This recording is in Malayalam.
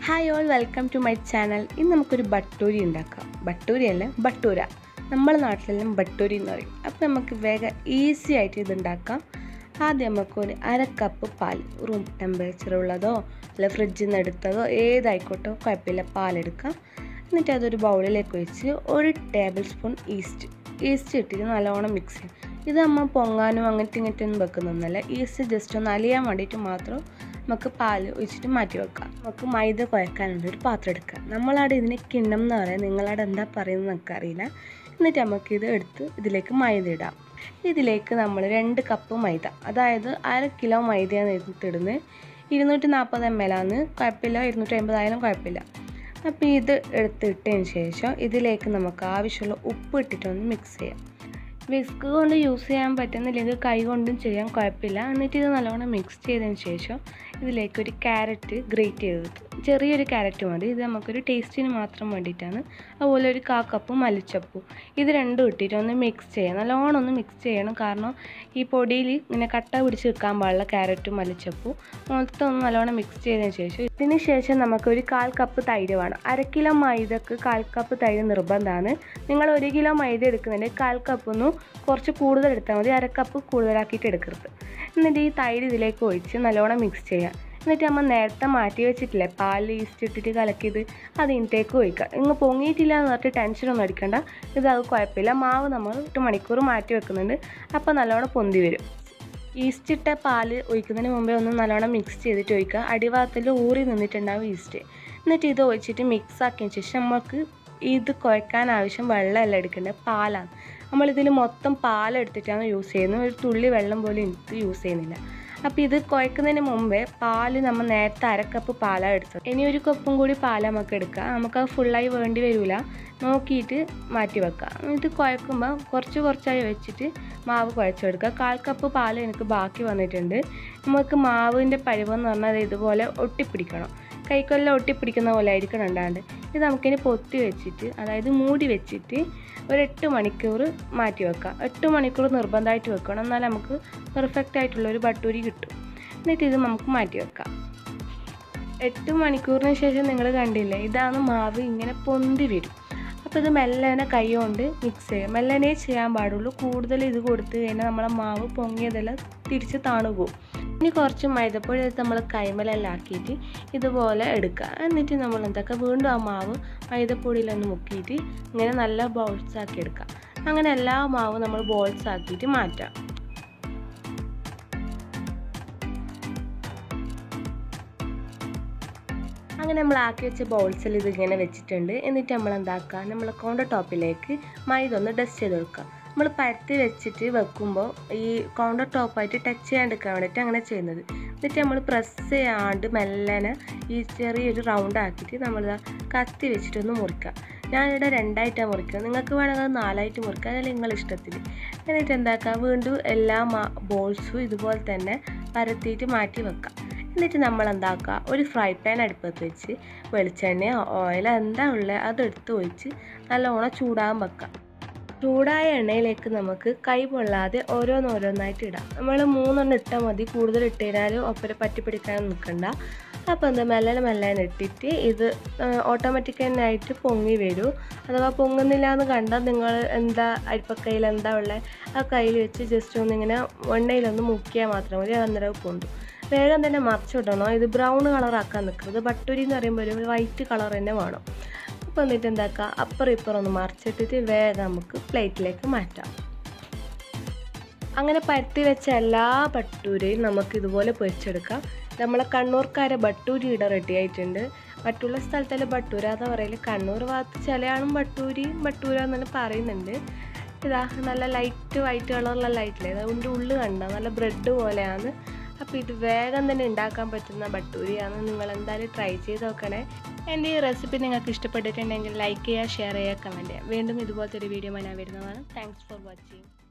hi all welcome to my channel ഇന്ന് നമുക്കൊരു ബട്ടൂരി ഉണ്ടാക്കാം ബട്ടൂരി അല്ല ബട്ടൂര നമ്മളെ നാട്ടിലെല്ലാം ബട്ടൂരി എന്ന് പറയും അപ്പോൾ നമുക്ക് വേഗം ഈസി ആയിട്ട് ഇത് ഉണ്ടാക്കാം ആദ്യം നമുക്കൊരു അര കപ്പ് പാൽ റൂം ടെമ്പറേച്ചർ ഉള്ളതോ അല്ല ഫ്രിഡ്ജിൽ നിന്ന് എടുത്തതോ ഏതായിക്കോട്ടോ കുഴപ്പമില്ല പാലെടുക്കാം എന്നിട്ട് അതൊരു ബൗളിലേക്ക് ഒഴിച്ച് ഒരു ടേബിൾ സ്പൂൺ ഈസ്റ്റ് ഈസ്റ്റ് ഇട്ടിട്ട് നല്ലോണം മിക്സ് ചെയ്യും ഇത് നമ്മൾ പൊങ്ങാനും അങ്ങനത്തെ ഇങ്ങനത്തെ ഒന്നും വെക്കുന്നൊന്നുമല്ല ഈസ്റ്റ് ജസ്റ്റ് ഒന്ന് അലിയാൻ വേണ്ടിയിട്ട് മാത്രം നമുക്ക് പാൽ ഒഴിച്ചിട്ട് മാറ്റി വെക്കാം നമുക്ക് മൈദ കുഴക്കാനുള്ള ഒരു പാത്രം എടുക്കാം നമ്മളവിടെ ഇതിനെ കിണ്ണം എന്ന് പറയാം നിങ്ങളവിടെ എന്താ പറയുന്നത് നമുക്ക് അറിയില്ല എന്നിട്ട് നമുക്കിത് എടുത്ത് ഇതിലേക്ക് മൈദ ഇടാം ഇതിലേക്ക് നമ്മൾ രണ്ട് കപ്പ് മൈദ അതായത് അര കിലോ മൈദയാണ് എടുത്തിടുന്നത് ഇരുന്നൂറ്റി നാൽപ്പത് എം എൽ ആണ് കുഴപ്പമില്ല ഇരുന്നൂറ്റി അമ്പതായാലും കുഴപ്പമില്ല അപ്പോൾ ഇത് എടുത്തിട്ടതിന് ശേഷം ഇതിലേക്ക് നമുക്ക് ആവശ്യമുള്ള ഉപ്പ് ഇട്ടിട്ടൊന്ന് മിക്സ് ചെയ്യാം വിസ്ക് കൊണ്ട് യൂസ് ചെയ്യാൻ പറ്റുന്നില്ലെങ്കിൽ കൈ കൊണ്ടും ചെയ്യാൻ കുഴപ്പമില്ല എന്നിട്ട് ഇത് നല്ലോണം മിക്സ് ചെയ്തതിന് ശേഷം ഇതിലേക്ക് ഒരു ക്യാരറ്റ് ഗ്രേറ്റ് ചെയ്തത് ചെറിയൊരു ക്യാരറ്റ് മതി ഇത് നമുക്കൊരു ടേസ്റ്റിന് മാത്രം വേണ്ടിയിട്ടാണ് അതുപോലെ ഒരു കാ കപ്പ് മല്ലിച്ചപ്പു ഇത് രണ്ടും ഇട്ടിട്ട് ഒന്ന് മിക്സ് ചെയ്യാം നല്ലോണം ഒന്ന് മിക്സ് ചെയ്യണം കാരണം ഈ പൊടിയിൽ ഇങ്ങനെ കട്ട പിടിച്ച് വെക്കാൻ പാടില്ല ക്യാരറ്റും മല്ലിച്ചപ്പു മൊത്തം ഒന്ന് നല്ലോണം മിക്സ് ചെയ്തതിന് ശേഷം ഇതിന് ശേഷം നമുക്കൊരു കാൽ കപ്പ് തൈര് വേണം അര കിലോ മൈദക്ക് കാൽ കപ്പ് തൈര് നിർബന്ധമാണ് നിങ്ങൾ ഒരു കിലോ മൈദ എടുക്കുന്നുണ്ടെങ്കിൽ കാൽ കപ്പൊന്നും കുറച്ച് കൂടുതൽ എടുത്താൽ മതി അര കപ്പ് കൂടുതലാക്കിയിട്ട് എടുക്കരുത് എന്നിട്ട് ഈ തൈര് ഇതിലേക്ക് ഒഴിച്ച് നല്ലോണം മിക്സ് ചെയ്യാം എന്നിട്ട് നമ്മൾ നേരത്തെ മാറ്റി വെച്ചിട്ടില്ലേ പാൽ ഈസ്റ്റ് ഇട്ടിട്ട് കലക്കിയത് അത് ഇതിലേക്ക് ഒഴിക്കുക ഇങ്ങ് പൊങ്ങിയിട്ടില്ല എന്ന് പറഞ്ഞിട്ട് ടെൻഷനൊന്നും അടിക്കണ്ട ഇത് അത് കുഴപ്പമില്ല മാവ് നമ്മൾ എട്ട് മണിക്കൂർ മാറ്റി വെക്കുന്നുണ്ട് അപ്പോൾ നല്ലോണം പൊന്തി വരും ഈസ്റ്റ് ഇട്ട പാൽ ഒഴിക്കുന്നതിന് മുമ്പേ ഒന്ന് നല്ലോണം മിക്സ് ചെയ്തിട്ട് ഒഴിക്കുക അടിഭാഗത്തിൽ ഊറി നിന്നിട്ടുണ്ടാവും ഈസ്റ്റ് എന്നിട്ട് ഇത് ഒഴിച്ചിട്ട് മിക്സ് ആക്കിയതിന് ശേഷം നമുക്ക് ഇത് കുഴക്കാൻ ആവശ്യം വെള്ളമല്ല എടുക്കേണ്ടത് പാലാണ് നമ്മളിതിൽ മൊത്തം പാലെടുത്തിട്ടാണ് യൂസ് ചെയ്യുന്നത് ഒരു തുള്ളി വെള്ളം പോലും എനിക്ക് യൂസ് ചെയ്യുന്നില്ല അപ്പോൾ ഇത് കുഴക്കുന്നതിന് മുമ്പേ പാല് നമ്മൾ നേരത്തെ അരക്കപ്പ് പാലാണ് എടുത്തത് ഇനി ഒരു കപ്പും കൂടി പാൽ നമുക്ക് എടുക്കാം നമുക്കത് ഫുള്ളായി വേണ്ടി വരില്ല നോക്കിയിട്ട് മാറ്റി വെക്കാം ഇത് കുഴക്കുമ്പോൾ കുറച്ച് കുറച്ചായി വെച്ചിട്ട് മാവ് കുഴച്ചെടുക്കുക കാൽ കപ്പ് പാൽ എനിക്ക് ബാക്കി വന്നിട്ടുണ്ട് നമുക്ക് മാവിൻ്റെ പരുവെന്ന് പറഞ്ഞാൽ ഇതുപോലെ ഒട്ടിപ്പിടിക്കണം കൈക്കൊല്ലം ഒട്ടിപ്പിടിക്കുന്ന പോലെ ആയിരിക്കണം ഉണ്ടാണ്ട് ഇത് നമുക്കിനി പൊത്തി വെച്ചിട്ട് അതായത് മൂടി വെച്ചിട്ട് ഒരു എട്ട് മണിക്കൂർ മാറ്റി വെക്കാം എട്ട് മണിക്കൂർ നിർബന്ധമായിട്ട് വെക്കണം എന്നാൽ നമുക്ക് പെർഫെക്റ്റ് ആയിട്ടുള്ള ഒരു ബട്ടൂരി കിട്ടും എന്നിട്ട് ഇത് നമുക്ക് മാറ്റി വെക്കാം എട്ട് മണിക്കൂറിന് ശേഷം നിങ്ങൾ കണ്ടില്ലേ ഇതാണ് മാവ് ഇങ്ങനെ പൊന്തി വരും അപ്പോൾ ഇത് മെല്ലനെ കൈ കൊണ്ട് മിക്സ് ചെയ്യാം മെല്ലനെ ചെയ്യാൻ പാടുള്ളൂ കൂടുതൽ ഇത് കൊടുത്തു കഴിഞ്ഞാൽ നമ്മളെ മാവ് പൊങ്ങിയതെല്ലാം തിരിച്ച് താണു പോകും ഇനി കുറച്ച് മൈദപ്പൊടി എടുത്ത് നമ്മൾ കൈമലെല്ലാം ആക്കിയിട്ട് ഇതുപോലെ എടുക്കുക എന്നിട്ട് നമ്മൾ എന്തൊക്കെ വീണ്ടും ആ മാവ് മൈദപ്പൊടിയിലൊന്ന് മുക്കിയിട്ട് ഇങ്ങനെ നല്ല ബോൾസ് ആക്കി എടുക്കുക അങ്ങനെ എല്ലാ മാവും നമ്മൾ ബോൾസ് ആക്കിയിട്ട് മാറ്റാം അങ്ങനെ നമ്മൾ ആക്കി വെച്ച ബൗൾസിൽ ഇതിങ്ങനെ വെച്ചിട്ടുണ്ട് എന്നിട്ട് നമ്മൾ എന്താക്കുക നമ്മൾ കൗണ്ടർ ടോപ്പിലേക്ക് മൈദ ഒന്ന് ഡസ്റ്റ് ചെയ്ത് കൊടുക്കുക നമ്മൾ പരത്തി വെച്ചിട്ട് വെക്കുമ്പോൾ ഈ കൗണ്ടർ ടോപ്പായിട്ട് ടച്ച് ചെയ്യാണ്ടിരിക്കാൻ വേണ്ടിയിട്ട് അങ്ങനെ ചെയ്യുന്നത് എന്നിട്ട് നമ്മൾ പ്രസ് ചെയ്യാണ്ട് മെല്ലനെ ഈ ചെറിയൊരു റൗണ്ട് ആക്കിയിട്ട് നമ്മൾ കത്തി വെച്ചിട്ടൊന്ന് മുറിക്കുക ഞാനിവിടെ രണ്ടായിട്ടാണ് മുറിക്കുന്നത് നിങ്ങൾക്ക് വേണമെങ്കിൽ അത് നാലായിട്ട് മുറിക്കുക അതല്ല നിങ്ങളുടെ ഇഷ്ടത്തിൽ എന്നിട്ട് എന്താക്കുക വീണ്ടും എല്ലാ ബോൾസും ഇതുപോലെ തന്നെ പരത്തിയിട്ട് മാറ്റി വെക്കാം എന്നിട്ട് നമ്മൾ എന്താക്കുക ഒരു ഫ്രൈ പാൻ അടുപ്പത്ത് വെച്ച് വെളിച്ചെണ്ണയോ ഓയിലോ എന്താ ഉള്ളത് അതെടുത്ത് ഒഴിച്ച് നല്ലോണം ചൂടാകാൻ വെക്കാം ചൂടായ എണ്ണയിലേക്ക് നമുക്ക് കൈ പൊള്ളാതെ ഓരോന്നോരോന്നായിട്ട് ഇടാം നമ്മൾ മൂന്നെണ്ണം ഇട്ടാൽ മതി കൂടുതൽ ഇട്ട് കഴിഞ്ഞാൽ ഒപ്പര പറ്റി പിടിക്കാനും നിൽക്കണ്ട അപ്പോൾ എന്താ മെല്ലനെ മെല്ലനെ ഇട്ടിട്ട് ഇത് ഓട്ടോമാറ്റിക് തന്നെ ആയിട്ട് പൊങ്ങി വരൂ അഥവാ പൊങ്ങുന്നില്ല എന്ന് കണ്ടാൽ നിങ്ങൾ എന്താ അരിപ്പക്കയിൽ എന്താ ഉള്ളത് ആ കയ്യിൽ വെച്ച് ജസ്റ്റ് ഒന്നിങ്ങനെ എണ്ണയിലൊന്ന് മുക്കിയാൽ മാത്രം മതി അന്നേരം പൊന്തും വേഗം തന്നെ മറിച്ചിടണം ഇത് ബ്രൗൺ കളറാക്കാൻ നിൽക്കുന്നത് ബട്ടൂരി എന്ന് പറയുമ്പോൾ ഒരു വൈറ്റ് കളർ തന്നെ വേണം അപ്പോൾ എന്നിട്ട് എന്താക്കുക അപ്പുറം ഇപ്പുറം ഒന്ന് മറിച്ചിട്ടിട്ട് വേഗം നമുക്ക് പ്ലേറ്റിലേക്ക് മാറ്റാം അങ്ങനെ പരത്തി വെച്ച എല്ലാ ബട്ടൂരയും നമുക്ക് ഇതുപോലെ പൊരിച്ചെടുക്കാം നമ്മളെ കണ്ണൂർക്കാരെ ബട്ടൂരി ഇട റെഡി ആയിട്ടുണ്ട് മറ്റുള്ള സ്ഥലത്തെല്ലാം ബട്ടൂര എന്ന് പറയല് കണ്ണൂർ ഭാഗത്ത് ചില ആളും ബട്ടൂരി ബട്ടൂര എന്നെല്ലാം പറയുന്നുണ്ട് ഇതാ നല്ല ലൈറ്റ് വൈറ്റ് കളറുള്ള ലൈറ്റില്ലേ അതിൻ്റെ ഉള്ളിൽ കണ്ട നല്ല ബ്രെഡ് പോലെയാണ് അപ്പോൾ ഇത് വേഗം തന്നെ ഉണ്ടാക്കാൻ പറ്റുന്ന ബട്ടൂരിയാണ് നിങ്ങൾ എന്തായാലും ട്രൈ ചെയ്ത് നോക്കണേ എൻ്റെ ഈ റെസിപ്പി നിങ്ങൾക്ക് ഇഷ്ടപ്പെട്ടിട്ടുണ്ടെങ്കിൽ ലൈക്ക് ചെയ്യുക ഷെയർ ചെയ്യുക കമൻറ്റ് ചെയ്യുക വീണ്ടും ഇതുപോലത്തെ ഒരു വീഡിയോ ഞാൻ വരുന്നതാണ് താങ്ക്സ് ഫോർ വാച്ചിങ്